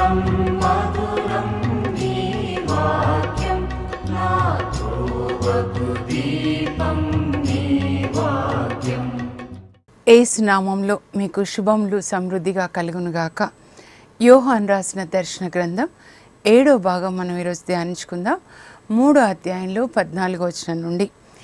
ఏసు నామంలో మీకు శుభములు సమృద్ధిగా కలుగునుగాక యోహాన్ రాసిన దర్శన గ్రంథం ఏడో భాగం మనం ఈరోజు ధ్యానించుకుందాం మూడో అధ్యాయంలో పద్నాలుగో వచనం నుండి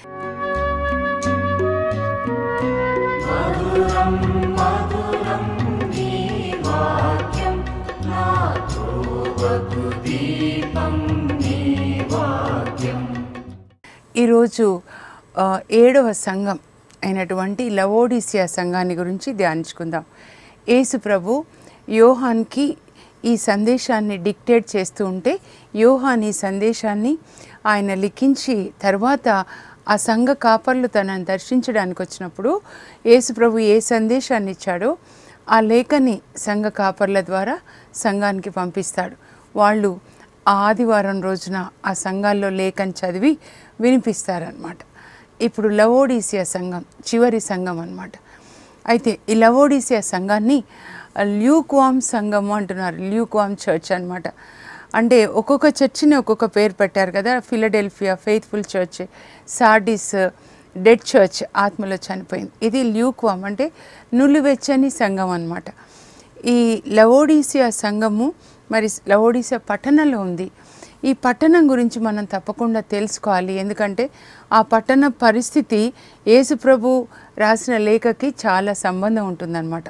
ఈరోజు ఆ, ఏడవ సంఘం అయినటువంటి లవోడిసియా సంఘాన్ని గురించి ధ్యానించుకుందాం యేసు ప్రభు యోహాన్కి ఈ సందేశాన్ని డిక్టేట్ చేస్తూ ఉంటే యోహాన్ ఈ సందేశాన్ని ఆయన లిఖించి తర్వాత ఆ సంఘ కాపర్లు తనను దర్శించడానికి వచ్చినప్పుడు యేసు ప్రభు ఏ సందేశాన్ని ఇచ్చాడో ఆ లేఖని సంఘ కాపర్ల ద్వారా సంఘానికి పంపిస్తాడు వాళ్ళు ఆ ఆదివారం రోజున ఆ సంఘాల్లో లేఖని చదివి వినిపిస్తారనమాట ఇప్పుడు లవోడీసియా సంఘం చివరి సంఘం అన్నమాట అయితే ఈ లవోడీసియా సంఘాన్ని ల్యూక్వామ్ సంఘము అంటున్నారు ల్యూక్వామ్ చర్చ్ అన్నమాట అంటే ఒక్కొక్క చర్చిని ఒక్కొక్క పేరు పెట్టారు కదా Philadelphia faithful church Sardis dead church ఆత్మలో చనిపోయింది ఇది ల్యూక్వామ్ అంటే నులివెచ్చని సంఘం అన్నమాట ఈ లవోడీసియా సంఘము మరి లవోడీసియా పట్టణంలో ఉంది ఈ పట్టణం గురించి మనం తప్పకుండా తెలుసుకోవాలి ఎందుకంటే ఆ పట్టణ పరిస్థితి యేసుప్రభు రాసిన లేఖకి చాలా సంబంధం ఉంటుందన్నమాట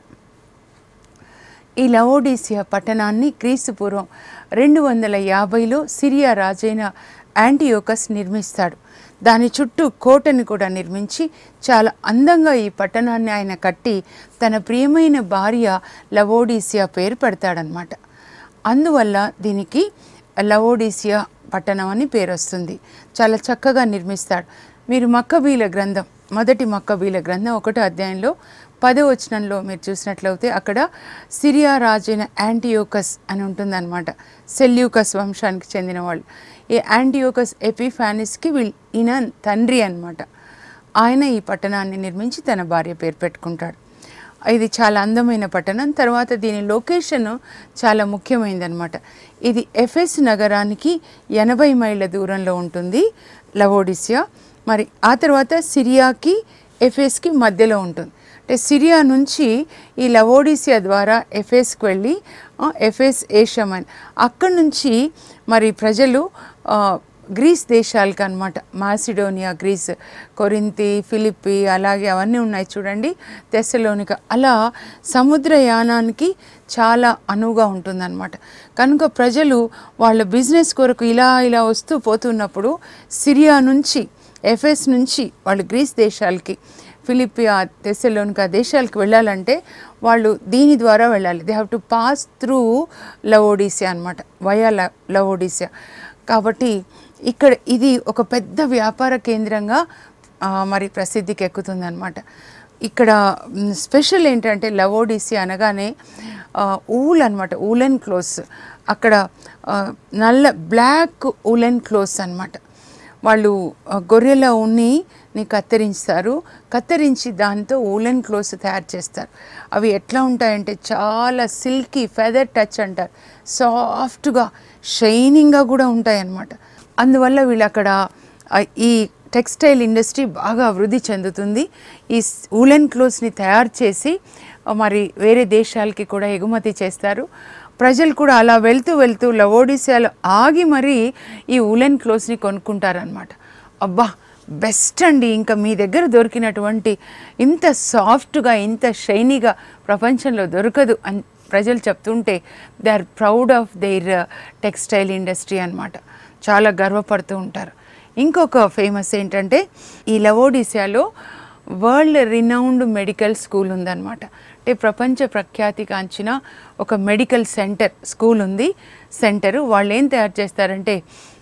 ఈ లవోడీసియా పట్టణాన్ని క్రీస్తు పూర్వం రెండు వందల యాభైలో సిరియా రాజైన యాంటీయోకస్ నిర్మిస్తాడు దాని చుట్టూ కోటని కూడా నిర్మించి చాలా అందంగా ఈ పట్టణాన్ని ఆయన కట్టి తన ప్రియమైన భార్య లవోడీసియా పేరు పెడతాడనమాట అందువల్ల దీనికి లవోడీసియా పట్టణం అని పేరు వస్తుంది చాలా చక్కగా నిర్మిస్తాడు మీరు మక్కబీల గ్రంథం మొదటి మక్కబీల గ్రంథం ఒకటో అధ్యాయంలో పదో వచనంలో మీరు చూసినట్లయితే అక్కడ సిరియా రాజైన యాంటీయోకస్ అని ఉంటుందన్నమాట సెల్యూకస్ వంశానికి చెందిన వాళ్ళు ఈ యాంటీయోకస్ ఎపిఫానిస్కి వీళ్ళు ఈయన తండ్రి అన్నమాట ఆయన ఈ పట్టణాన్ని నిర్మించి తన భార్య పేరు పెట్టుకుంటాడు ఇది చాలా అందమైన పట్టణం తర్వాత దీని లొకేషన్ చాలా ముఖ్యమైనదన్నమాట ఇది ఎఫెస్ నగరానికి ఎనభై మైళ్ళ దూరంలో ఉంటుంది లవోడిసియా మరి ఆ తర్వాత సిరియాకి ఎఫెస్కి మధ్యలో ఉంటుంది అంటే సిరియా నుంచి ఈ లవోడిసియా ద్వారా ఎఫెస్కి వెళ్ళి ఆ, ఎఫెస్ ఏషమన్ అక్కడి నుంచి మరి ప్రజలు ఆ, గ్రీస్ దేశాలకు అనమాట మాసిడోనియా గ్రీస్ కొరింతి ఫిలిప్పి అలాగే అవన్నీ ఉన్నాయి చూడండి తెస్సలోనిక అలా సముద్రయానానికి చాలా అనువుగా ఉంటుందన్నమాట కనుక ప్రజలు వాళ్ళ బిజినెస్ కొరకు ఇలా ఇలా వస్తూ పోతున్నప్పుడు సిరియా నుంచి ఎఫెస్ నుంచి వాళ్ళు గ్రీస్ దేశాలకి ఫిలిపియా తెస్సలోనిక దేశాలకు వెళ్ళాలంటే వాళ్ళు దీని ద్వారా వెళ్ళాలి they have to pass through Laodicea అనమాట వయా లవోడీసియా కాబట్టి ఇక్కడ ఇది ఒక పెద్ద వ్యాపార కేంద్రంగా ఆ, మరి ప్రసిద్ధికి ఎక్కుతుందన్నమాట ఇక్కడ మ్, స్పెషల్ ఏంటంటే లవోడిసి అనగానే ఆ, ఊల్ అనమాట ఊలెన్ క్లోత్స్ అక్కడ ఆ, నల్ల బ్లాక్ ఊలెన్ క్లోత్స్ అనమాట వాళ్ళు ఆ, గొర్రెల ఉన్నిని కత్తిరిస్తారు కత్తిరించి దాంతో ఊలెన్ క్లోత్స్ తయారు చేస్తారు అవి ఎట్లా ఉంటాయంటే చాలా సిల్కీ ఫెదర్ టచ్ అంటారు సాఫ్ట్గా షైనింగ్గా కూడా ఉంటాయి అన్నమాట అందువల్ల వీళ్ళు అక్కడ ఆ, ఈ టెక్స్టైల్ ఇండస్ట్రీ బాగా అభివృద్ధి చెందుతుంది ఈ ఊలెన్ క్లోత్స్ని తయారు చేసి ఆ, మరి వేరే దేశాలకి కూడా ఎగుమతి చేస్తారు ప్రజలు కూడా అలా వెళ్తూ వెళ్తూ లవోడిసియాలో ఆగి మరీ ఈ ఊలెన్ క్లోత్స్ని కొనుక్కుంటారనమాట అబ్బా బెస్ట్ అండి ఇంకా మీ దగ్గర దొరికినటువంటి ఇంత సాఫ్ట్గా ఇంత షైనీగా ప్రపంచంలో దొరకదు అని ప్రజలు చెప్తుంటే they are proud of their textile industry అన్నమాట చాలా గర్వపడుతూ ఉంటారు ఇంకొక ఫేమస్ ఏంటంటే ఈ లవోడిసియాలో వరల్డ్ రినౌండ్ మెడికల్ స్కూల్ ఉందన్నమాట అంటే ప్రపంచ ప్రఖ్యాతిగాంచిన ఒక మెడికల్ సెంటర్ స్కూల్ ఉంది సెంటరు వాళ్ళు ఏం తయారు చేస్తారంటే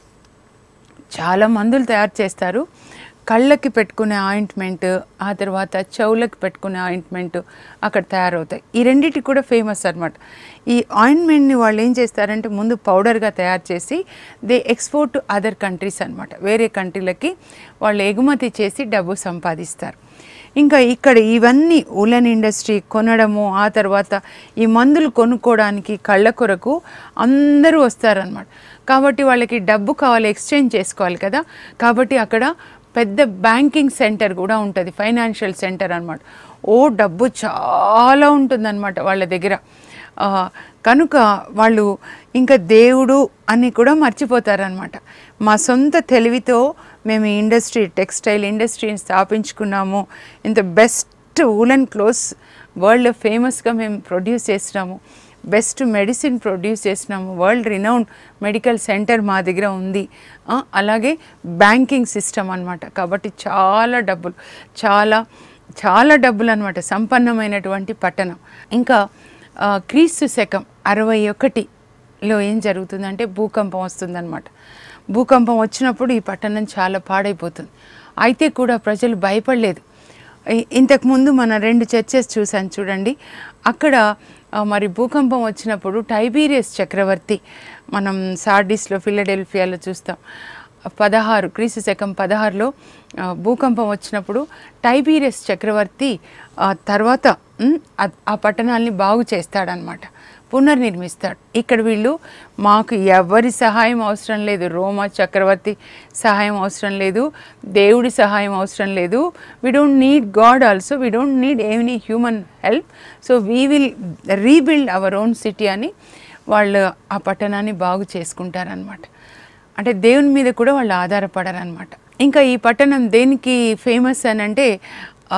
చాలా మందులు తయారు చేస్తారు కళ్ళకి పెట్టుకునే ఆయింట్మెంట్ ఆ తర్వాత చెవులకి పెట్టుకునే ఆయింట్మెంట్ అక్కడ తయారవుతాయి ఈ రెండింటి కూడా ఫేమస్ అనమాట ఈ ఆయింట్మెంట్ని వాళ్ళు ఏం చేస్తారంటే ముందు పౌడర్గా తయారు చేసి they export to other countries అనమాట వేరే కంట్రీలకి వాళ్ళు ఎగుమతి చేసి డబ్బు సంపాదిస్తారు ఇంకా ఇక్కడ ఇవన్నీ ఉలెన్ ఇండస్ట్రీ కొనడము ఆ తర్వాత ఈ మందులు కొనుక్కోవడానికి కళ్ళ కొరకు అందరూ వస్తారనమాట కాబట్టి వాళ్ళకి డబ్బు కావాలి ఎక్స్చేంజ్ చేసుకోవాలి కదా కాబట్టి అక్కడ పెద్ద బ్యాంకింగ్ సెంటర్ కూడా ఉంటుంది ఫైనాన్షియల్ సెంటర్ అనమాట ఓ డబ్బు చాలా ఉంటుందన్నమాట వాళ్ళ దగ్గర ఆ, కనుక వాళ్ళు ఇంకా దేవుడు అని కూడా మర్చిపోతారనమాట మా సొంత తెలివితో మేము ఈ ఇండస్ట్రీ టెక్స్టైల్ ఇండస్ట్రీని స్థాపించుకున్నాము ఇంత బెస్ట్ ఊలన్ క్లోత్స్ వరల్డ్ ఫేమస్గా మేము ప్రొడ్యూస్ చేసినాము బెస్ట్ మెడిసిన్ ప్రొడ్యూస్ చేసినాము వరల్డ్ రినౌండ్ మెడికల్ సెంటర్ మా దగ్గర ఉంది ఆ, అలాగే బ్యాంకింగ్ సిస్టమ్ అన్నమాట కాబట్టి చాలా డబ్బులు చాలా చాలా డబ్బులు అనమాట సంపన్నమైనటువంటి పట్టణం ఇంకా ఆ, క్రీస్తు శకం అరవై ఒకటిలో ఏం జరుగుతుందంటే భూకంపం వస్తుందన్నమాట భూకంపం వచ్చినప్పుడు ఈ పట్టణం చాలా పాడైపోతుంది అయితే కూడా ప్రజలు భయపడలేదు ఇ- ఇంతకుముందు మన రెండు చర్చెస్ చూసాను చూడండి అక్కడ ఆ, మరి భూకంపం వచ్చినప్పుడు టైబీరియస్ చక్రవర్తి మనం సార్డిస్లో ఫిలడెల్ఫియాలో చూస్తాం పదహారు క్రీస్తు శకం పదహారులో ఆ, భూకంపం వచ్చినప్పుడు టైబీరియస్ చక్రవర్తి ఆ తర్వాత ఉమ్, ఆ- ఆ పట్టణాల్ని బాగు చేస్తాడనమాట పునర్నిర్మిస్తాడు ఇక్కడ వీళ్ళు మాకు ఎవరి సహాయం అవసరం లేదు రోమా చక్రవర్తి సహాయం అవసరం లేదు దేవుడి సహాయం అవసరం లేదు we don't need God also we don't need any human help so we will rebuild our own city అని వాళ్ళు ఆ పట్టణాన్ని బాగు చేసుకుంటారనమాట అంటే దేవుని మీద కూడా వాళ్ళు ఆధారపడరనమాట ఇంకా ఈ పట్టణం దేనికి ఫేమస్ అని అంటే ఆ,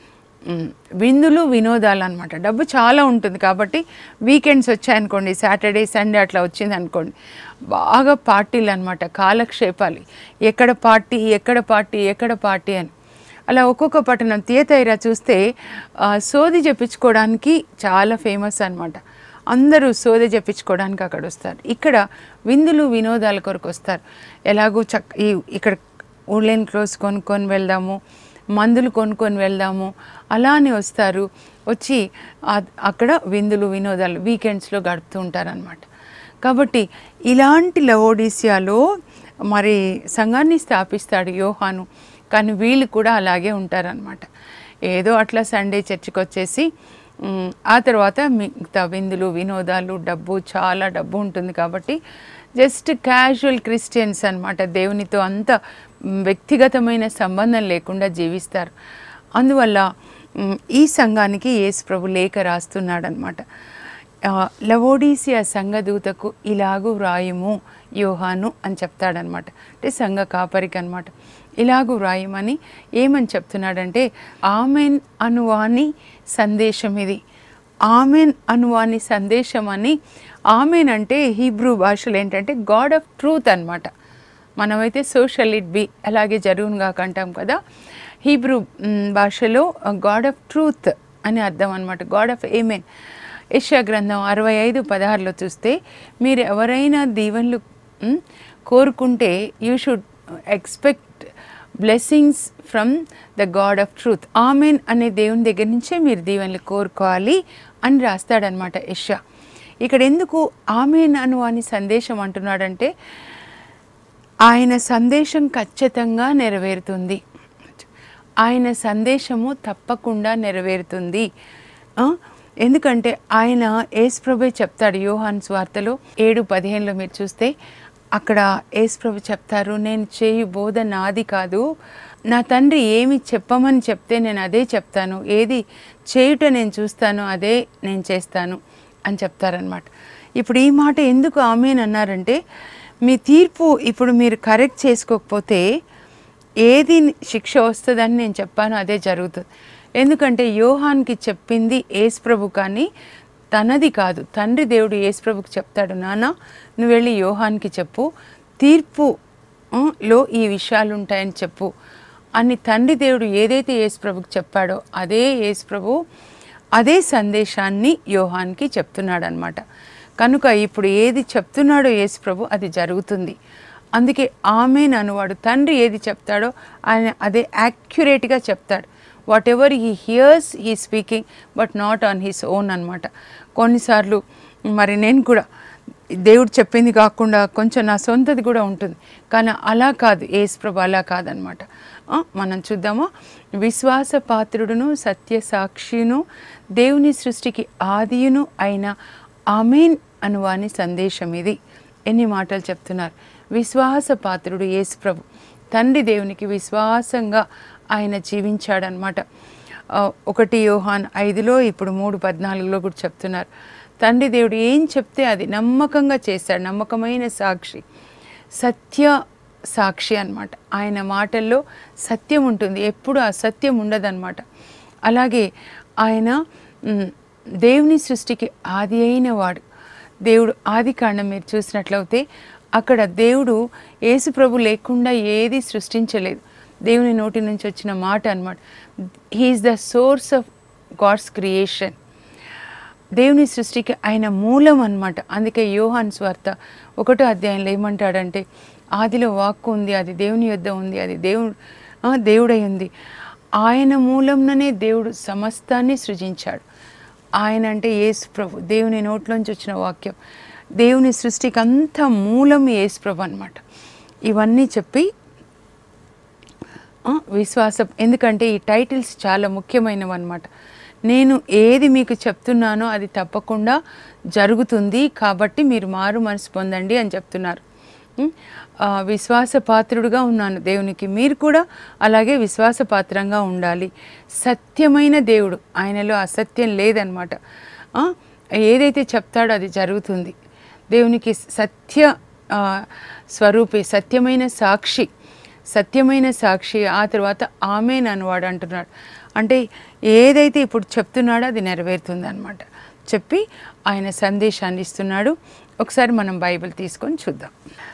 మ్, విందులు వినోదాలు అనమాట డబ్బు చాలా ఉంటుంది కాబట్టి వీకెండ్స్ వచ్చాయనుకోండి సాటర్డే సండే అట్లా వచ్చింది అనుకోండి బాగా పార్టీలు అనమాట కాలక్షేపాలు ఎక్కడ పార్టీ ఎక్కడ పార్టీ ఎక్కడ పార్టీ అని అలా ఒక్కొక్క పట్టణం తీయతైరా చూస్తే ఆ, సోది చెప్పించుకోవడానికి చాలా ఫేమస్ అన్నమాట అందరూ సోదె చెప్పించుకోవడానికి అక్కడ వస్తారు ఇక్కడ విందులు వినోదాల కొరకు వస్తారు ఎలాగో చక్ ఈ ఇక్కడ ఊళ్ళేని క్లోత్స్ కొనుక్కొని వెళ్దాము మందులు కొనుక్కొని వెళ్దాము అలానే వస్తారు వచ్చి ఆ- అక్కడ విందులు వినోదాలు వీకెండ్స్లో గడుపుతూ ఉంటారనమాట కాబట్టి ఇలాంటి లవోడీసియాలో మరి సంఘాన్ని స్థాపిస్తాడు యోహాను కానీ వీళ్ళు కూడా అలాగే ఉంటారనమాట ఏదో అట్లా సండే చర్చికి వచ్చేసి మ్, ఆ తర్వాత మిగతా విందులు వినోదాలు డబ్బు చాలా డబ్బు ఉంటుంది కాబట్టి జస్ట్ క్యాజువల్ క్రిస్టియన్స్ అన్నమాట దేవునితో అంత మ్, వ్యక్తిగతమైన సంబంధం లేకుండా జీవిస్తారు అందువల్ల మ్, ఈ సంఘానికి యేసు ప్రభు లేఖ రాస్తున్నాడనమాట ఆ, లవోడీసియా సంఘదూతకు ఇలాగు వ్రాయుము యోహాను అని చెప్తాడనమాట అంటే సంఘ కాపరికి అనమాట ఇలాగు వ్రాయమని ఏమని చెప్తున్నాడంటే ఆమెన్ అనువాని సందేశం ఇది ఆమెన్ అనువాని సందేశం అని ఆమెన్ అంటే హీబ్రూ భాషలో ఏంటంటే గాడ్ ఆఫ్ ట్రూత్ అన్నమాట మనమైతే సోషల్ ఇట్ బి అలాగే జరుగును కాక అంటాం కదా హీబ్రూ మ్, భాషలో గాడ్ ఆఫ్ ట్రూత్ అని అర్థం అనమాట గాడ్ ఆఫ్ ఏమెన్ యెషయా గ్రంథం అరవై ఐదు పదహారులో చూస్తే మీరు ఎవరైనా దీవెనలు మ్, కోరుకుంటే you should expect blessings from the God of truth amen అనే దేవుని దగ్గర నుంచే మీరు దీవెనలు కోరుకోవాలి అని రాస్తాడనమాట యెషయా ఇక్కడ ఎందుకు ఆమెన్ అను అని సందేశం అంటున్నాడంటే ఆయన సందేశం ఖచ్చితంగా నెరవేరుతుంది ఆయన సందేశము తప్పకుండా నెరవేరుతుంది ఆ? ఎందుకంటే ఆయన యేసుప్రభే చెప్తాడు యోహాన్ స్వార్తలో ఏడు పదిహేనులో మీరు చూస్తే అక్కడ యేసుప్రభు చెప్తారు నేను చేయు బోధ నాది కాదు నా తండ్రి ఏమి చెప్పమని చెప్తే నేను అదే చెప్తాను ఏది చేయుట నేను చూస్తాను అదే నేను చేస్తాను అని చెప్తారనమాట ఇప్పుడు ఈ మాట ఎందుకు ఆమెన్ అన్నారంటే మీ తీర్పు ఇప్పుడు మీరు కరెక్ట్ చేసుకోకపోతే ఏది శిక్ష వస్తుందని నేను చెప్పాను అదే జరుగుతుంది ఎందుకంటే యోహాన్కి చెప్పింది యేసుప్రభు కానీ తనది కాదు తండ్రి దేవుడు యేసుప్రభుకి చెప్తాడు నాన్న నువ్వు వెళ్ళి యోహాన్కి చెప్పు తీర్పు ఆ, లో ఈ విషయాలు ఉంటాయని చెప్పు అని తండ్రి దేవుడు ఏదైతే యేసుప్రభుకి చెప్పాడో అదే యేసుప్రభు అదే సందేశాన్ని యోహాన్కి చెప్తున్నాడు అనమాట కనుక ఇప్పుడు ఏది చెప్తున్నాడో యేసుప్రభు అది జరుగుతుంది అందుకే ఆమెన్ అనువాడు తండ్రి ఏది చెప్తాడో ఆయన అదే యాక్యురేట్గా చెప్తాడు whatever he hears he speaking but not on his own అనమాట కొన్నిసార్లు మరి నేను కూడా దేవుడు చెప్పింది కాకుండా కొంచెం నా సొంతది కూడా ఉంటుంది కానీ అలా కాదు ఏసు ప్రభు అలా కాదనమాట ఆ, మనం చూద్దామా విశ్వాస పాత్రుడును సత్య సాక్షిను దేవుని సృష్టికి ఆదియును అయిన ఆమెన్ అనువాని సందేశం ఇది ఎన్ని మాటలు చెప్తున్నారు విశ్వాస పాత్రుడు యేసు ప్రభు తండ్రి దేవునికి విశ్వాసంగా ఆయన జీవించాడనమాట ఆ, ఒకటి యోహాన్ ఐదులో ఇప్పుడు మూడు పద్నాలుగులో కూడా చెప్తున్నారు తండ్రి దేవుడు ఏం చెప్తే అది నమ్మకంగా చేశాడు నమ్మకమైన సాక్షి సత్య సాక్షి అన్నమాట ఆయన మాటల్లో సత్యం ఉంటుంది ఎప్పుడు అసత్యం ఉండదన్నమాట అలాగే ఆయన మ్, దేవుని సృష్టికి ఆది అయిన వాడు దేవుడు ఆది కాండం మీరు చూసినట్లయితే అక్కడ దేవుడు యేసు ప్రభు లేకుండా ఏది సృష్టించలేదు దేవుని నోటి నుంచి వచ్చిన మాట అనమాట he is the source of God's creation దేవుని సృష్టికి ఆయన మూలం అన్నమాట అందుకే యోహాన్ స్వార్త ఒకటో అధ్యాయంలో ఏమంటాడంటే ఆదిలో వాక్కు ఉంది అది దేవుని యొద్ద ఉంది అది దేవుడు ఆ, దేవుడై ఉంది ఆయన మూలంలోనే దేవుడు సమస్తాన్ని సృజించాడు ఆయన అంటే యేసు ప్రభు దేవుని నోట్లోంచి వచ్చిన వాక్యం దేవుని సృష్టికి అంత మూలం యేసు ప్రభు అనమాట ఇవన్నీ చెప్పి ఆ, విశ్వాసం ఎందుకంటే ఈ టైటిల్స్ చాలా ముఖ్యమైనవి అనమాట నేను ఏది మీకు చెప్తున్నానో అది తప్పకుండా జరుగుతుంది కాబట్టి మీరు మారు మనసు పొందండి అని చెప్తున్నారు ఉం? ఆ, విశ్వాసపాత్రుడుగా ఉన్నాను దేవునికి మీరు కూడా అలాగే విశ్వాసపాత్రంగా ఉండాలి సత్యమైన దేవుడు ఆయనలో అసత్యం లేదనమాట ఆ, ఏదైతే చెప్తాడో అది జరుగుతుంది దేవునికి సత్య ఆ, స్వరూపి సత్యమైన సాక్షి సత్యమైన సాక్షి ఆ తర్వాత ఆమెన్ అనువాడు అంటున్నాడు అంటే ఏదైతే ఇప్పుడు చెప్తున్నాడో అది నెరవేరుతుంది అనమాట చెప్పి ఆయన సందేశాన్ని ఇస్తున్నాడు ఒకసారి మనం బైబిల్ తీసుకొని చూద్దాం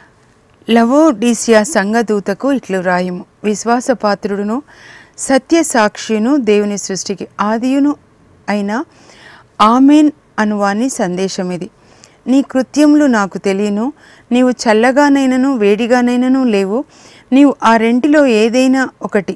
లవోడీసియా సంఘదూతకు ఇట్లు రాయము విశ్వాసపాత్రుడును సత్య సాక్షిను దేవుని సృష్టికి ఆదియును అయిన ఆమెన్ అనువాని సందేశం ఇది నీ కృత్యములు నాకు తెలియను నీవు చల్లగానైనను వేడిగానైనను లేవు నీవు ఆ రెంటిలో ఏదైనా ఒకటి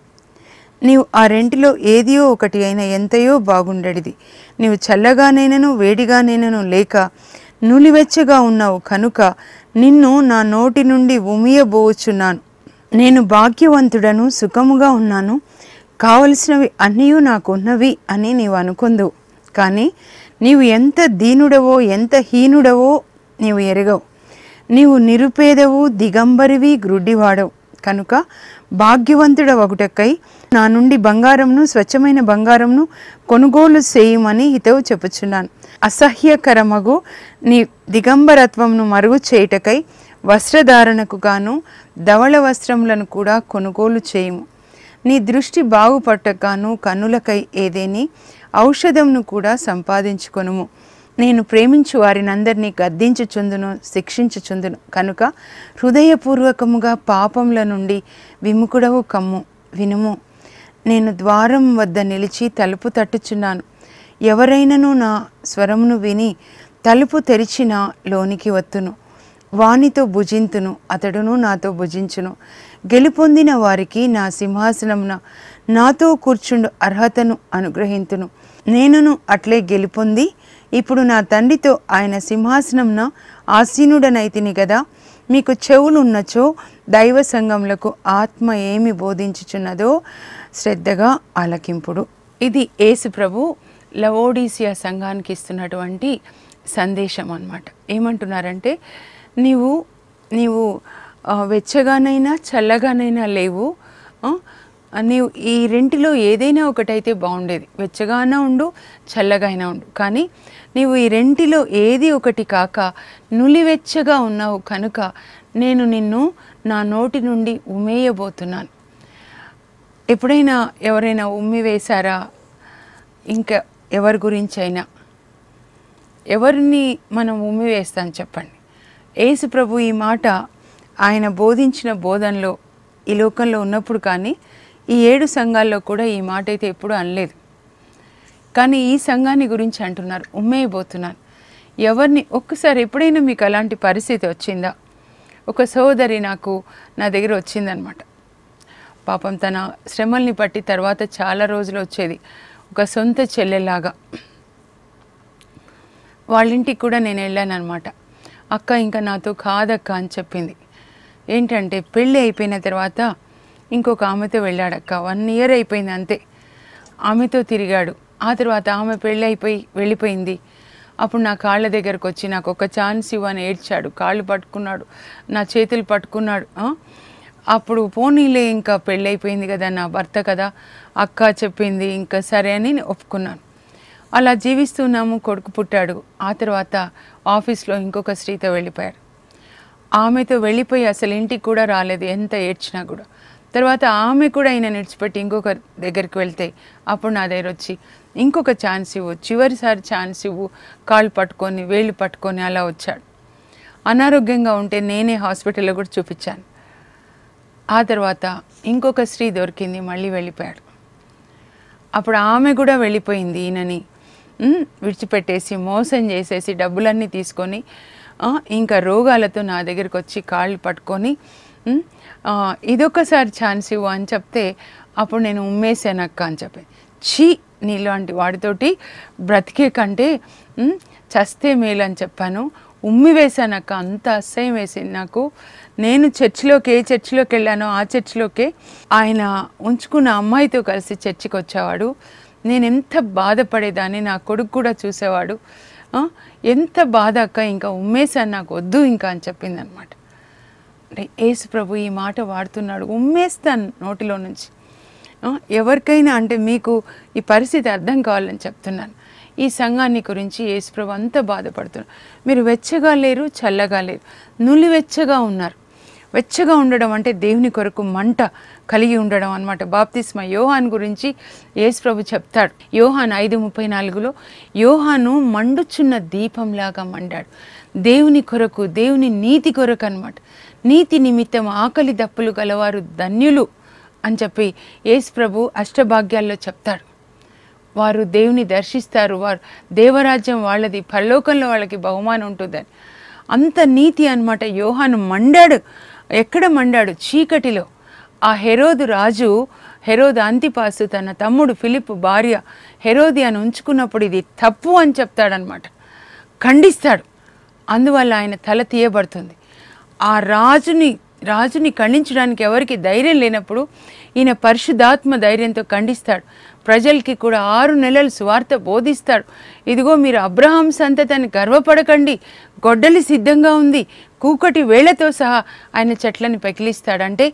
నీవు ఆ రెంటిలో ఏదియో ఒకటి అయినా ఎంతయో బాగుండేది నీవు చల్లగానైనను వేడిగానైనను లేక నులివెచ్చగా ఉన్నావు కనుక నిన్ను నా నోటి నుండి ఉమియబోచున్నాను నేను భాగ్యవంతుడను సుఖముగా ఉన్నాను కావలసినవి అన్నీ నాకు ఉన్నవి అని నీవు అనుకుందు కానీ నీవు ఎంత దీనుడవో ఎంత హీనుడవో నీవు ఎరగవు నీవు నిరుపేదవు దిగంబరివి గ్రుడ్డివాడవు కనుక భాగ్యవంతుడ ఒకటకై నా నుండి బంగారంను స్వచ్ఛమైన బంగారంను కొనుగోలు చేయమని హితవు చెప్పుచున్నాను అసహ్యకరమగు నీ దిగంబరత్వంను మరుగు చేయుటకై వస్త్రధారణకు గాను ధవళ వస్త్రములను కూడా కొనుగోలు చేయము నీ దృష్టి బాగుపట్టగాను కన్నులకై ఏదేని ఔషధంను కూడా సంపాదించుకొనుము నేను ప్రేమించు వారినందరినీ గద్దించుచుందును శిక్షించుచుందును కనుక హృదయపూర్వకముగా పాపముల నుండి విముకుడవు కమ్ము వినుము నేను ద్వారం వద్ద నిలిచి తలుపు తట్టుచున్నాను ఎవరైనను నా స్వరమును విని తలుపు తెరిచిన లోనికి వత్తును వానితో భుజింతును అతడును నాతో భుజించును గెలుపొందిన వారికి నా సింహాసనమున నాతో కూర్చుండు అర్హతను అనుగ్రహింతును నేనును అట్లే గెలుపొంది ఇప్పుడు నా తండ్రితో ఆయన సింహాసనంన ఆసీనుడనైతిని గదా మీకు చెవులున్నచో దైవ సంఘములకు ఆత్మ ఏమి బోధించుచున్నదో శ్రద్ధగా ఆలకింపుడు ఇది యేసు ప్రభు లవోడీసియా సంఘానికి ఇస్తున్నటువంటి సందేశం అన్నమాట ఏమంటున్నారంటే నీవు నీవు ఆ, వెచ్చగానైనా చల్లగానైనా లేవు ఆ, నీవు ఈ రెంటిలో ఏదైనా ఒకటైతే బాగుండేది వెచ్చగానా ఉండు చల్లగా అయినా ఉండు కానీ నీవు ఈ రెంటిలో ఏది ఒకటి కాక నులివెచ్చగా ఉన్నావు కనుక నేను నిన్ను నా నోటి నుండి ఉమేయబోతున్నాను ఎప్పుడైనా ఎవరైనా ఉమ్మి వేశారా ఇంకా ఎవరి గురించి అయినా ఎవరిని మనం ఉమ్మి వేస్తాం చెప్పండి యేసు ప్రభు ఈ మాట ఆయన బోధించిన బోధనలో ఈ లోకంలో ఉన్నప్పుడు కానీ ఈ ఏడు సంఘాల్లో కూడా ఈ మాట అయితే ఎప్పుడూ అనలేదు కానీ ఈ సంఘాన్ని గురించి అంటున్నారు ఉమ్మేయబోతున్నాను ఎవరిని ఒక్కసారి ఎప్పుడైనా మీకు అలాంటి పరిస్థితి వచ్చిందా ఒక సోదరి నాకు నా దగ్గర వచ్చిందనమాట పాపం తన శ్రమల్ని పట్టి తర్వాత చాలా రోజులు వచ్చేది ఒక సొంత చెల్లెలాగా వాళ్ళ ఇంటికి కూడా నేను వెళ్ళాను అనమాట అక్క ఇంకా నాతో కాదక్క అని చెప్పింది ఏంటంటే పెళ్ళి అయిపోయిన తర్వాత ఇంకొక ఆమెతో వెళ్ళాడక్క వన్ ఇయర్ అయిపోయింది అంతే ఆమెతో తిరిగాడు ఆ తర్వాత ఆమె పెళ్ళి అయిపోయి వెళ్ళిపోయింది అప్పుడు నా కాళ్ళ దగ్గరకు వచ్చి నాకు ఒక ఛాన్స్ ఇవ్వని ఏడ్చాడు కాళ్ళు పట్టుకున్నాడు నా చేతులు పట్టుకున్నాడు ఆ? అప్పుడు పోనీలే ఇంకా పెళ్ళైపోయింది కదా నా భర్త కదా అక్క చెప్పింది ఇంకా సరే అని నేను ఒప్పుకున్నాను అలా జీవిస్తున్నాము కొడుకు పుట్టాడు ఆ తర్వాత ఆఫీస్లో ఇంకొక స్త్రీతో వెళ్ళిపోయారు ఆమెతో వెళ్ళిపోయి అసలు ఇంటికి కూడా రాలేదు ఎంత ఏడ్చినా కూడా తర్వాత ఆమె కూడా ఈయన నిడిచిపెట్టి ఇంకొక దగ్గరికి వెళ్తే అప్పుడు నా దగ్గర వచ్చి ఇంకొక ఛాన్స్ ఇవ్వు చివరిసారి ఛాన్స్ ఇవ్వు కాళ్ళు పట్టుకొని వేళ్ళు పట్టుకొని అలా వచ్చాడు అనారోగ్యంగా ఉంటే నేనే హాస్పిటల్లో కూడా చూపించాను ఆ తర్వాత ఇంకొక స్త్రీ దొరికింది మళ్ళీ వెళ్ళిపోయాడు అప్పుడు ఆమె కూడా వెళ్ళిపోయింది ఈయనని ఉమ్, విడిచిపెట్టేసి మోసం చేసేసి డబ్బులన్నీ తీసుకొని ఆ, ఇంకా రోగాలతో నా దగ్గరికి వచ్చి కాళ్ళు పట్టుకొని ఉమ్, ఆ, ఇదొక్కసారి ఛాన్స్ ఇవ్వు అని చెప్తే అప్పుడు నేను ఉమ్మేసానక్క అని చెప్పి ఛీ నీలాంటి వాడితోటి బ్రతికే కంటే ఉమ్, చస్తే మేలు అని చెప్పాను ఉమ్మి వేశానక్క అంత అసహ్యం వేసింది నాకు నేను చర్చిలోకి ఏ చర్చిలోకి వెళ్ళానో ఆ చర్చిలోకే ఆయన ఉంచుకున్న అమ్మాయితో కలిసి చర్చికి వచ్చేవాడు నేను ఎంత బాధపడేదాన్ని నా కొడుకు కూడా చూసేవాడు ఆ, ఎంత బాధ అక్క ఇంకా ఉమ్మేశాను నాకు వద్దు ఇంకా అని చెప్పింది అనమాట అంటే యేసు ప్రభు ఈ మాట వాడుతున్నాడు ఉమ్మేస్తాను నోటిలో నుంచి ఆ, ఎవరికైనా అంటే మీకు ఈ పరిస్థితి అర్థం కావాలని చెప్తున్నాను ఈ సంఘాన్ని గురించి యేసు ప్రభు అంత బాధపడుతున్నారు మీరు వెచ్చగా లేరు చల్లగా లేరు నులివెచ్చగా ఉన్నారు వెచ్చగా ఉండడం అంటే దేవుని కొరకు మంట కలిగి ఉండడం అనమాట బాప్తిస్మ యోహాన్ గురించి యేసు ప్రభు చెప్తాడు యోహాన్ ఐదు ముప్పై నాలుగులో యోహాను మండుచున్న దీపంలాగా మండాడు దేవుని కొరకు దేవుని నీతి కొరకు అనమాట నీతి నిమిత్తం ఆకలి దప్పులు గలవారు ధన్యులు అని చెప్పి యేసు ప్రభు అష్టభాగ్యాల్లో చెప్తాడు వారు దేవుని దర్శిస్తారు వారు దేవరాజ్యం వాళ్ళది పరలోకంలో వాళ్ళకి బహుమానం ఉంటుందని అంత నీతి అన్నమాట యోహాను మండాడు ఎక్కడ మండాడు చీకటిలో ఆ హెరోదు రాజు హెరోదు అంతిపాసు తన తమ్ముడు ఫిలిప్ భార్య హెరోది అని ఉంచుకున్నప్పుడు ఇది తప్పు అని చెప్తాడనమాట ఖండిస్తాడు అందువల్ల ఆయన తల తీయబడుతుంది ఆ రాజుని రాజుని ఖండించడానికి ఎవరికి ధైర్యం లేనప్పుడు ఈయన పరిశుద్ధాత్మ ధైర్యంతో ఖండిస్తాడు ప్రజలకి కూడా ఆరు నెలలు సువార్త బోధిస్తాడు ఇదిగో మీరు అబ్రహాం సంతతిని గర్వపడకండి గొడ్డలి సిద్ధంగా ఉంది కూకటి వేళ్లతో సహా ఆయన చెట్లని పెకిలిస్తాడంటే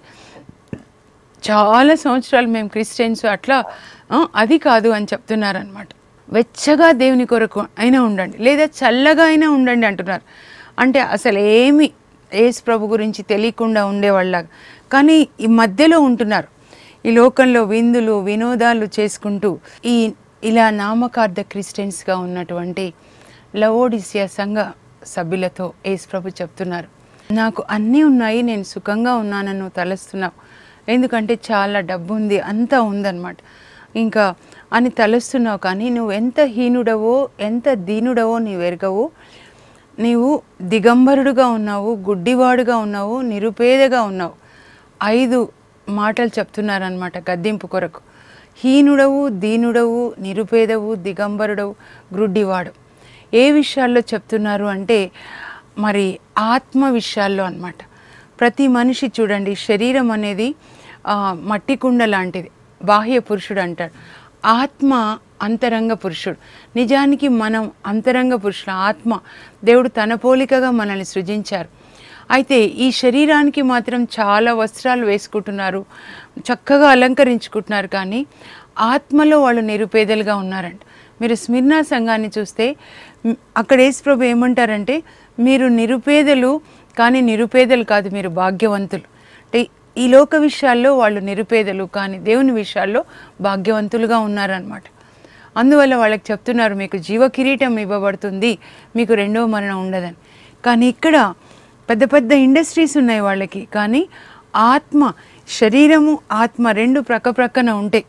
చాలా సంవత్సరాలు మేము క్రిస్టియన్స్ అట్లా ఆ, అది కాదు అని చెప్తున్నారనమాట వెచ్చగా దేవుని కొరకు అయినా ఉండండి లేదా చల్లగా అయినా ఉండండి అంటున్నారు అంటే అసలు ఏమి యేసు ప్రభు గురించి తెలియకుండా ఉండేవాళ్ళగా కానీ ఈ మధ్యలో ఉంటున్నారు ఈ లోకంలో విందులు వినోదాలు చేసుకుంటూ ఈ ఇలా నామకార్థ క్రిస్టియన్స్గా ఉన్నటువంటి లవోడిసియా సంఘ సభ్యులతో యేసు ప్రభు చెప్తున్నారు నాకు అన్నీ ఉన్నాయి నేను సుఖంగా ఉన్నానని నువ్వు తలస్తున్నావు ఎందుకంటే చాలా డబ్బు ఉంది అంతా ఉందన్నమాట ఇంకా అని తలస్తున్నావు కానీ నువ్వు ఎంత హీనుడవో ఎంత దీనుడవో నీవు ఎరగవు నీవు దిగంబరుడుగా ఉన్నావు గుడ్డివాడుగా ఉన్నావు నిరుపేదగా ఉన్నావు ఐదు మాటలు చెప్తున్నారనమాట గద్దింపు కొరకు హీనుడవు దీనుడవు నిరుపేదవు దిగంబరుడవు గ్రుడ్డివాడు ఏ విషయాల్లో చెప్తున్నారు అంటే మరి ఆత్మ విషయాల్లో అన్నమాట ప్రతి మనిషి చూడండి శరీరం అనేది ఆ, మట్టి కుండ లాంటిది బాహ్య పురుషుడు అంటాడు ఆత్మ అంతరంగ పురుషుడు నిజానికి మనం అంతరంగ పురుషుడు ఆత్మ దేవుడు తన పోలికగా మనల్ని సృజించారు అయితే ఈ శరీరానికి మాత్రం చాలా వస్త్రాలు వేసుకుంటున్నారు చక్కగా అలంకరించుకుంటున్నారు కానీ ఆత్మలో వాళ్ళు నిరుపేదలుగా ఉన్నారంట మీరు స్మిర్నా సంఘాన్ని చూస్తే మ్, అక్కడ యేసుప్రభు ఏమంటారంటే మీరు నిరుపేదలు కానీ నిరుపేదలు కాదు మీరు భాగ్యవంతులు అంటే ఈ లోక విషయాల్లో వాళ్ళు నిరుపేదలు కానీ దేవుని విషయాల్లో భాగ్యవంతులుగా ఉన్నారనమాట అందువల్ల వాళ్ళకి చెప్తున్నారు మీకు జీవ కిరీటం ఇవ్వబడుతుంది మీకు రెండవ మరణం ఉండదని కానీ ఇక్కడ పెద్ద పెద్ద ఇండస్ట్రీస్ ఉన్నాయి వాళ్ళకి కానీ ఆత్మ శరీరము ఆత్మ రెండు ప్రక్క ప్రక్కన ఉంటాయి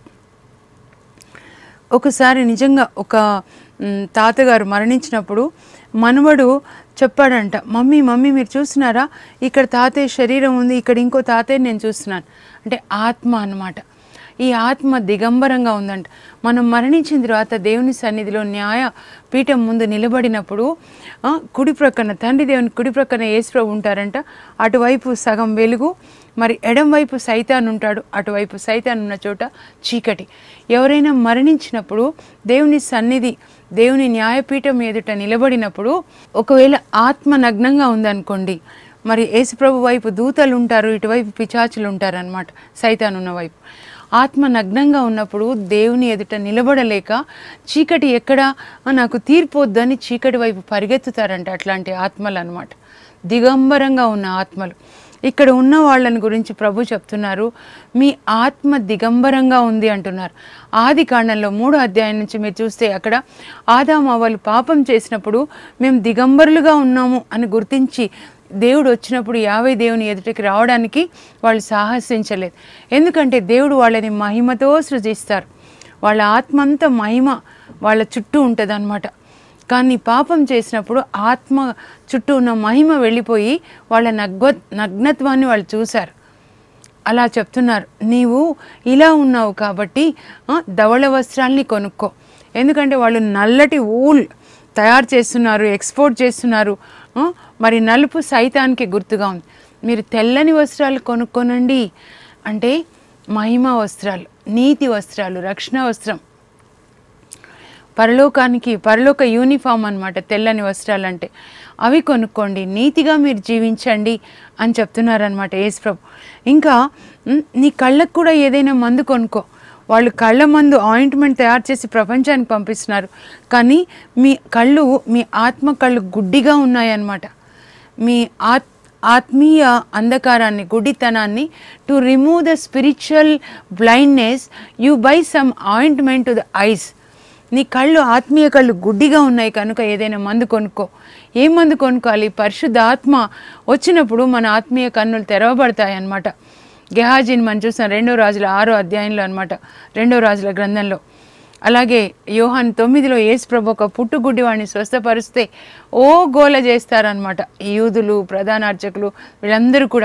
ఒకసారి నిజంగా ఒక మ్, తాతగారు మరణించినప్పుడు మనవడు చెప్పాడంట మమ్మీ మమ్మీ మీరు చూస్తున్నారా ఇక్కడ తాతయ్య శరీరం ఉంది ఇక్కడ ఇంకో తాతయ్య నేను చూస్తున్నాను అంటే ఆత్మ అన్నమాట ఈ ఆత్మ దిగంబరంగా ఉందంట మనం మరణించిన తర్వాత దేవుని సన్నిధిలో న్యాయ పీఠం ముందు నిలబడినప్పుడు ఆ, కుడి ప్రక్కన తండ్రి దేవుని కుడి ప్రక్కన యేసుప్రభు ఉంటారంట అటువైపు సగం వెలుగు మరి ఎడం వైపు సైతాన్ ఉంటాడు అటువైపు సైతాన్ ఉన్న చోట చీకటి ఎవరైనా మరణించినప్పుడు దేవుని సన్నిధి దేవుని న్యాయపీఠం ఎదుట నిలబడినప్పుడు ఒకవేళ ఆత్మ నగ్నంగా ఉందనుకోండి మరి యేసుప్రభు వైపు దూతలు ఉంటారు ఇటువైపు పిచాచులు ఉంటారు అనమాట సైతాన్ ఉన్న వైపు ఆత్మ నగ్నంగా ఉన్నప్పుడు దేవుని ఎదుట నిలబడలేక చీకటి ఎక్కడ "ఆ, నాకు తీర్పు వద్దని చీకటి వైపు పరిగెత్తుతారంట అట్లాంటి ఆత్మలు అనమాట దిగంబరంగా ఉన్న ఆత్మలు ఇక్కడ ఉన్న వాళ్ళని గురించి ప్రభు చెప్తున్నారు మీ ఆత్మ దిగంబరంగా ఉంది అంటున్నారు ఆది కాండంలో మూడో అధ్యాయం నుంచి మీరు చూస్తే అక్కడ ఆదాము వాళ్ళు పాపం చేసినప్పుడు మేము దిగంబరులుగా ఉన్నాము అని గుర్తించి దేవుడు వచ్చినప్పుడు యావే దేవుని ఎదుటికి రావడానికి వాళ్ళు సాహసించలేదు ఎందుకంటే దేవుడు వాళ్ళని మహిమతో సృజిస్తారు వాళ్ళ ఆత్మ అంతా మహిమ వాళ్ళ చుట్టూ ఉంటుంది కానీ పాపం చేసినప్పుడు ఆత్మ చుట్టూ ఉన్న మహిమ వెళ్ళిపోయి వాళ్ళ నగ్వ నగ్నత్వాన్ని వాళ్ళు చూశారు అలా చెప్తున్నారు నీవు ఇలా ఉన్నావు కాబట్టి ఆ, ధవళ వస్త్రాల్ని కొనుక్కో ఎందుకంటే వాళ్ళు నల్లటి ఊల్ తయారు చేస్తున్నారు ఎక్స్పోర్ట్ చేస్తున్నారు ఆ, మరి నలుపు సైతానికి గుర్తుగా ఉంది మీరు తెల్లని వస్త్రాలు కొనుక్కోనండి అంటే మహిమ వస్త్రాలు నీతి వస్త్రాలు రక్షణ వస్త్రం పరలోకానికి పరలోక యూనిఫామ్ అన్నమాట తెల్లని వస్త్రాలు అంటే అవి కొనుక్కోండి నీతిగా మీరు జీవించండి అని చెప్తున్నారనమాట యేసుప్రభు ఇంకా ఉమ్, నీ కళ్ళకు కూడా ఏదైనా మందు కొనుక్కో వాళ్ళు కళ్ళ మందు ఆయింట్మెంట్ తయారు చేసి ప్రపంచానికి పంపిస్తున్నారు కానీ మీ కళ్ళు మీ ఆత్మ కళ్ళు గుడ్డిగా ఉన్నాయన్నమాట మీ ఆత్ ఆత్మీయ అంధకారాన్ని గుడ్డితనాన్ని to remove the spiritual blindness you by some ointment to the eyes నీ కళ్ళు ఆత్మీయ కళ్ళు గుడ్డిగా ఉన్నాయి కనుక ఏదైనా మందు కొనుక్కో ఏ మందు కొనుక్కోవాలి పరిశుద్ధ ఆత్మ వచ్చినప్పుడు మన ఆత్మీయ కన్నులు తెరవబడతాయి అన్నమాట గెహాజీని మనం చూసాం రెండో రాజుల ఆరో అధ్యాయంలో అన్నమాట రెండో రాజుల గ్రంథంలో అలాగే యోహాన్ తొమ్మిదిలో యేసు ప్రభు ఒక పుట్టుగుడ్డి వాడిని స్వస్థపరిస్తే ఓ గోల చేస్తారనమాట ఈ యూదులు ప్రధాన అర్చకులు వీళ్ళందరూ కూడా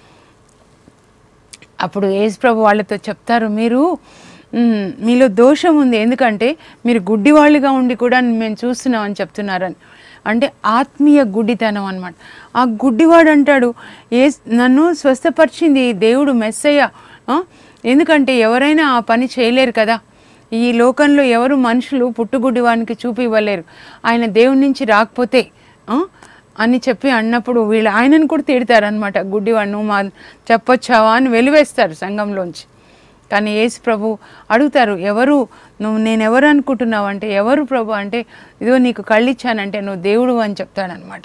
అప్పుడు యేసు ప్రభు వాళ్ళతో చెప్తారు మీరు మ్, మీలో దోషం ఉంది ఎందుకంటే మీరు గుడ్డివాళ్ళుగా ఉండి కూడా మేము చూస్తున్నాం అని చెప్తున్నారని అంటే ఆత్మీయ గుడ్డితనం అన్నమాట ఆ గుడ్డివాడు అంటాడు ఏ నన్ను స్వస్థపరిచింది దేవుడు మెస్సయ్య ఆ? ఎందుకంటే ఎవరైనా ఆ పని చేయలేరు కదా ఈ లోకంలో ఎవరు మనుషులు పుట్టుగుడ్డివానికి చూపి ఇవ్వలేరు ఆయన దేవుడి నుంచి రాకపోతే ఆ? అని చెప్పి అన్నప్పుడు వీళ్ళు ఆయనను కూడా తిడతారనమాట గుడ్డివాడు నువ్వు మా చెప్పొచ్చావా అని వెలివేస్తారు సంఘంలోంచి కానీ యేసు ప్రభు అడుగుతారు ఎవరు నువ్వు నేను ఎవరు అనుకుంటున్నావు అంటే ఎవరు ప్రభు అంటే ఇదిగో నీకు కళ్ళు ఇచ్చానంటే నువ్వు దేవుడు అని చెప్తాడనమాట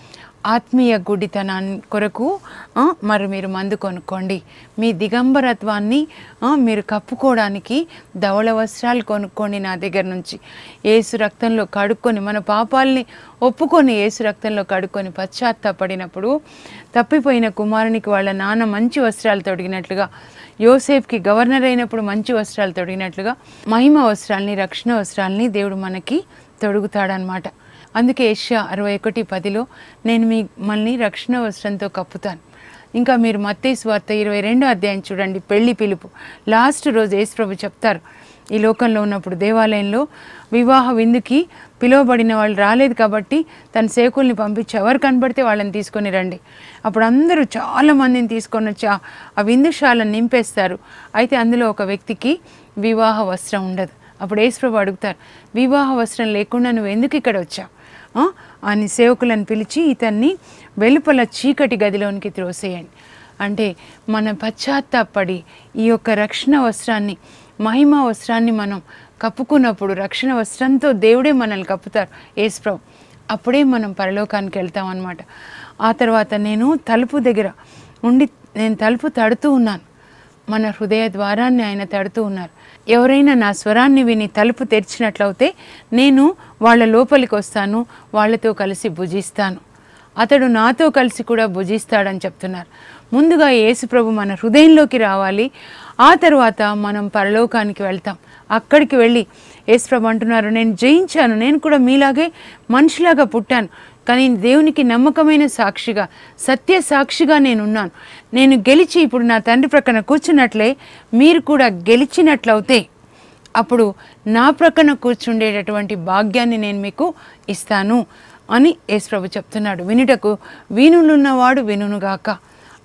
ఆత్మీయ గుడితనాన్ని కొరకు ఆ, మరి మీరు మందు కొనుక్కోండి మీ దిగంబరత్వాన్ని ఆ, మీరు కప్పుకోవడానికి ధవళ వస్త్రాలు కొనుక్కోండి నా దగ్గర నుంచి ఏసు రక్తంలో కడుక్కొని మన పాపాలని ఒప్పుకొని ఏసు రక్తంలో కడుక్కొని పశ్చాత్తాపడినప్పుడు తప్పిపోయిన కుమారునికి వాళ్ళ నాన్న మంచి వస్త్రాలు తొడిగినట్లుగా యోసేఫ్కి గవర్నర్ అయినప్పుడు మంచి వస్త్రాలు తొడిగినట్లుగా మహిమ వస్త్రాల్ని రక్షణ వస్త్రాల్ని దేవుడు మనకి తొడుగుతాడనమాట అందుకే ఏషియా అరవై ఒకటి పదిలో నేను మిమ్మల్ని రక్షణ వస్త్రంతో కప్పుతాను ఇంకా మీరు మత్తేసు వార్త ఇరవై రెండో అధ్యాయం చూడండి పెళ్లి పిలుపు లాస్ట్ రోజు యేసుప్రభు చెప్తారు ఈ లోకంలో ఉన్నప్పుడు దేవాలయంలో వివాహ విందుకి పిలువబడిన వాళ్ళు రాలేదు కాబట్టి తన సేకుల్ని పంపించి ఎవరు కనబడితే వాళ్ళని తీసుకొని రండి అప్పుడు అందరూ చాలా మందిని తీసుకొని వచ్చి ఆ- ఆ విందుశాలను నింపేస్తారు అయితే అందులో ఒక వ్యక్తికి వివాహ వస్త్రం ఉండదు అప్పుడు యేసుప్రభు అడుగుతారు వివాహ వస్త్రం లేకుండా నువ్వు ఎందుకు ఇక్కడ వచ్చావు ఆ? అని సేవకులను పిలిచి ఇతన్ని వెలుపల చీకటి గదిలోనికి త్రోసేయండి అంటే మన పశ్చాత్తాపడి ఈ యొక్క రక్షణ వస్త్రాన్ని మహిమ వస్త్రాన్ని మనం కప్పుకున్నప్పుడు రక్షణ వస్త్రంతో దేవుడే మనల్ని కప్పుతారు యేసుప్రభు అప్పుడే మనం పరలోకానికి వెళ్తాం అన్నమాట ఆ తర్వాత నేను తలుపు దగ్గర ఉండి నేను తలుపు తడుతూ ఉన్నాను మన హృదయ ద్వారాన్ని ఆయన తడుతూ ఉన్నారు ఎవరైనా నా స్వరాన్ని విని తలుపు తెరిచినట్లయితే నేను వాళ్ళ లోపలికి వస్తాను వాళ్ళతో కలిసి భుజిస్తాను అతడు నాతో కలిసి కూడా భుజిస్తాడని చెప్తున్నారు ముందుగా యేసుప్రభు మన హృదయంలోకి రావాలి ఆ తర్వాత మనం పరలోకానికి వెళ్తాం అక్కడికి వెళ్ళి యేసుప్రభు అంటున్నారు నేను జయించాను నేను కూడా మీలాగే మనిషిలాగా పుట్టాను కానీ దేవునికి నమ్మకమైన సాక్షిగా సత్య సాక్షిగా నేనున్నాను నేను గెలిచి ఇప్పుడు నా తండ్రి ప్రక్కన కూర్చున్నట్లే మీరు కూడా గెలిచినట్లయితే అప్పుడు నా ప్రక్కన కూర్చుండేటటువంటి భాగ్యాన్ని నేను మీకు ఇస్తాను అని యేసుప్రభు చెప్తున్నాడు వినుటకు వీణులున్నవాడు వినుగాక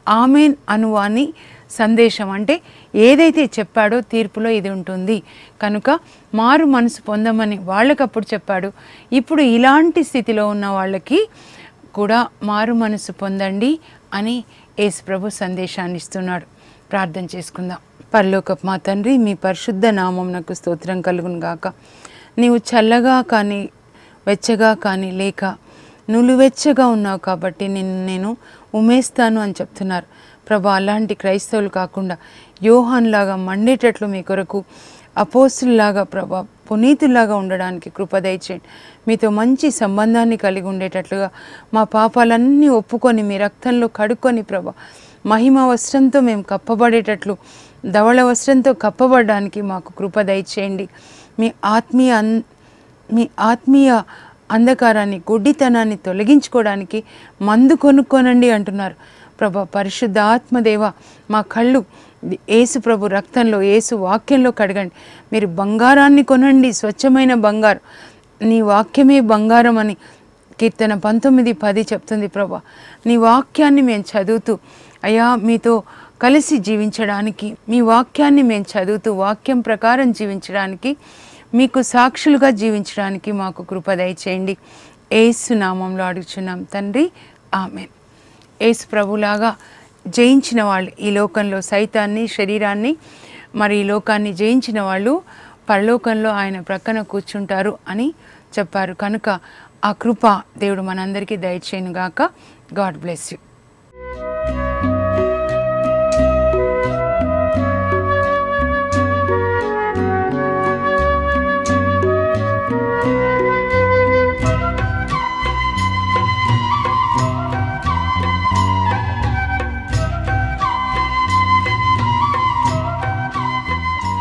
ఆమెన్ అనువాని సందేశం అంటే ఏదైతే చెప్పాడో తీర్పులో ఇది ఉంటుంది కనుక మారు మనసు పొందమని వాళ్ళకప్పుడు చెప్పాడు ఇప్పుడు ఇలాంటి స్థితిలో ఉన్న వాళ్ళకి కూడా మారు మనసు పొందండి అని యేసు ప్రభు సందేశాన్ని ఇస్తున్నాడు ప్రార్థన చేసుకుందాం పరలోకపు మా తండ్రి మీ పరిశుద్ధ నామం నాకు స్తోత్రం కలుగును గాక నీవు చల్లగా కానీ వెచ్చగా కానీ లేక నులువెచ్చగా ఉన్నావు కాబట్టి నిన్ను నేను ఉమేస్తాను అని చెప్తున్నారు ప్రభా అలాంటి క్రైస్తవులు కాకుండా యోహాన్లాగా మండేటట్లు మీ కొరకు అపోస్తుల్లాగా ప్రభా పునీతుల్లాగా ఉండడానికి కృప దయచేయండి మీతో మంచి సంబంధాన్ని కలిగి ఉండేటట్లుగా మా పాపాలన్నీ ఒప్పుకొని మీ రక్తంలో కడుక్కొని ప్రభా మహిమ వస్త్రంతో మేము కప్పబడేటట్లు ధవళ వస్త్రంతో కప్పబడడానికి మాకు కృప దయచేయండి మీ ఆత్మీయ అన్ మీ ఆత్మీయ అంధకారాన్ని గుడ్డితనాన్ని తొలగించుకోవడానికి మందు కొనుక్కోనండి అంటున్నారు ప్రభా పరిశుద్ధ ఆత్మదేవ మా కళ్ళు ఏసు ప్రభు రక్తంలో ఏసు వాక్యంలో కడగండి మీరు బంగారాన్ని కొనండి స్వచ్ఛమైన బంగారం నీ వాక్యమే బంగారం అని కీర్తన పంతొమ్మిది పది చెప్తుంది ప్రభా నీ వాక్యాన్ని మేము చదువుతూ అయ్యా మీతో కలిసి జీవించడానికి మీ వాక్యాన్ని మేము చదువుతూ వాక్యం ప్రకారం జీవించడానికి మీకు సాక్షులుగా జీవించడానికి మాకు కృప దయచేయండి ఏసు నామంలో అడుగుచున్నాం తండ్రి ఆమెన్ ఏసు ప్రభులాగా జయించిన వాళ్ళు ఈ లోకంలో సైతాన్ని శరీరాన్ని మరి ఈ లోకాన్ని జయించిన వాళ్ళు పరలోకంలో ఆయన ప్రక్కన కూర్చుంటారు అని చెప్పారు కనుక ఆ కృప దేవుడు మనందరికీ దయచేయను గాక గాడ్ బ్లెస్ యూ